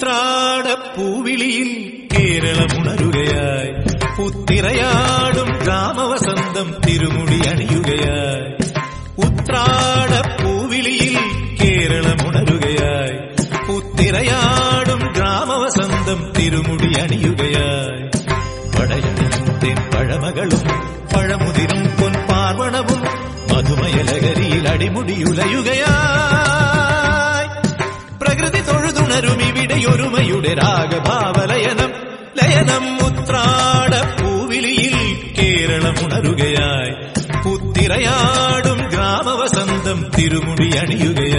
ഉത്രാട പൂവിളിയിൽ കേരളമുണരുകയായി പുത്തിറയാടും ഗ്രാമവസന്തം തിരുമുടി അണിയുകയായി ഉത്രാട പൂവിളിയിൽ കേരളമുണരുകയായി പുത്തിറയാടും ഗ്രാമവസന്തം തിരുമുടി അണിയുകയായി പടയണിയും പഴമകളും പഴമുതിരും പൊൻപാർവണവും മധുമയലകരിയിൽ അടിമുടിയുലയുകയായി പ്രകൃതി തൊഴുതുണരും ഇവിടെയൊരുമയുടെ രാഗഭാവലയനം ലയനം ഉത്രാട പൂവിളിയിൽ കേരളമുണരുകയായി പുത്തിറയാടും ഗ്രാമവസന്തം തിരുമുടി അണിയുകയായി